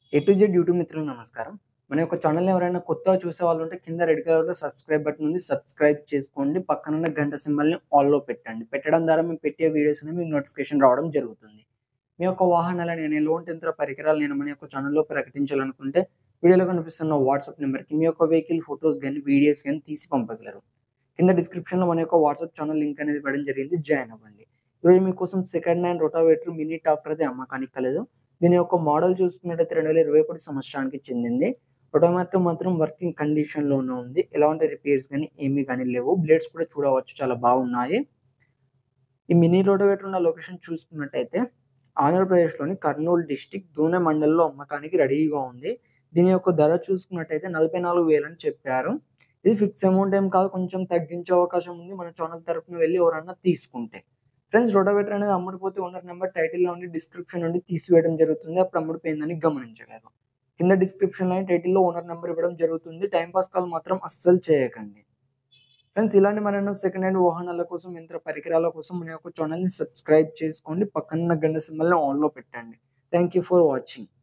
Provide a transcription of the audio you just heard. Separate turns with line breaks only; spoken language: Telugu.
ఏ టు జెడ్ యూట్యూబ్ మిత్రులకు నమస్కారం. మన యొక్క ఛానెల్‌ని ఎవరైనా కొత్తగా చూసే వాళ్ళు ఉంటే కింద రెడ్ కలర్‌లో సబ్స్క్రైబ్ బటన్ ఉంది. సబ్స్క్రైబ్ చేసుకోండి. పక్కనున్న గంట సింబల్‌ని ఆల్‌లో పెట్టండి. పెట్టడం ద్వారా మేము పెట్టే వీడియోస్ అనేవి మీకు నోటిఫికేషన్ రావడం జరుగుతుంది. మీ యొక్క వాహనాలను నేను లోన్ యంత్ర పరికరాలు నేను మన యొక్క ఛానెల్‌లో ప్రకటించాలనుకుంటే వీడియోలో కనిపిస్తున్న వాట్సాప్ నెంబర్‌కి మీ యొక్క వెహికల్ ఫోటోస్ గాని, వీడియోస్ గాని తీసి పంపగలరు. కింద డిస్క్రిప్షన్‌లో మన యొక్క వాట్సాప్ ఛానెల్ లింక్ అనేది ఇవ్వడం జరిగింది. జాయిన్ అవ్వండి. ఈరోజు మీకోసం second hand rotavator mini tractor అయితే అమ్మకానికి కలదు. దీని యొక్క మోడల్ చూసుకున్నట్టయితే 2021 సంవత్సరానికి చెందింది. రోటావేటర్ మాత్రం వర్కింగ్ కండిషన్‌లోనే ఉంది. ఎలాంటి రిపేర్స్ గాని, ఏమీ గాని లేవు. బ్లేడ్స్ కూడా చూడవచ్చు చాలా బాగున్నాయి. ఈ మినీ రోటావేటర్ ఉన్న లొకేషన్ చూసుకున్నట్టయితే ఆంధ్రప్రదేశ్‌లోని కర్నూలు డిస్ట్రిక్ట్ దూనె మండలంలో అమ్మకానికి రెడీగా ఉంది. దీని యొక్క ధర చూసుకున్నట్టయితే 44,000 అని చెప్పారు. ఇది ఫిక్స్ అమౌంట్ ఏం కాదు. కొంచెం తగ్గించే అవకాశం ఉంది. మన ఛానెల్ తరపున వెళ్లి ఎవరన్నా తీసుకుంటే. ఫ్రెండ్స్ రోటావేటర్ అనేది అమ్ముడుపోతే ఓనర్ నంబర్ టైటిల్‌లో ఉండి డిస్క్రిప్షన్ నుండి తీసివేయడం జరుగుతుంది. అప్పుడు అమ్ముడుపోయిందని గమనించగలరు. కింద డిస్క్రిప్షన్‌లో టైటిల్‌లో ఓనర్ నంబర్ ఇవ్వడం జరుగుతుంది. టైమ్ పాస్ కాల్ మాత్రం అస్సలు చేయకండి. ఫ్రెండ్స్ ఇలాంటి మరెన్నో సెకండ్ హ్యాండ్ వాహనాల కోసం, యంత్ర పరికరాల కోసం మన యొక్క ఛానెల్‌ని సబ్స్క్రైబ్ చేసుకోండి. పక్కనున్న గంట సింబల్‌ని ఆన్‌లో పెట్టండి. Thank you for watching.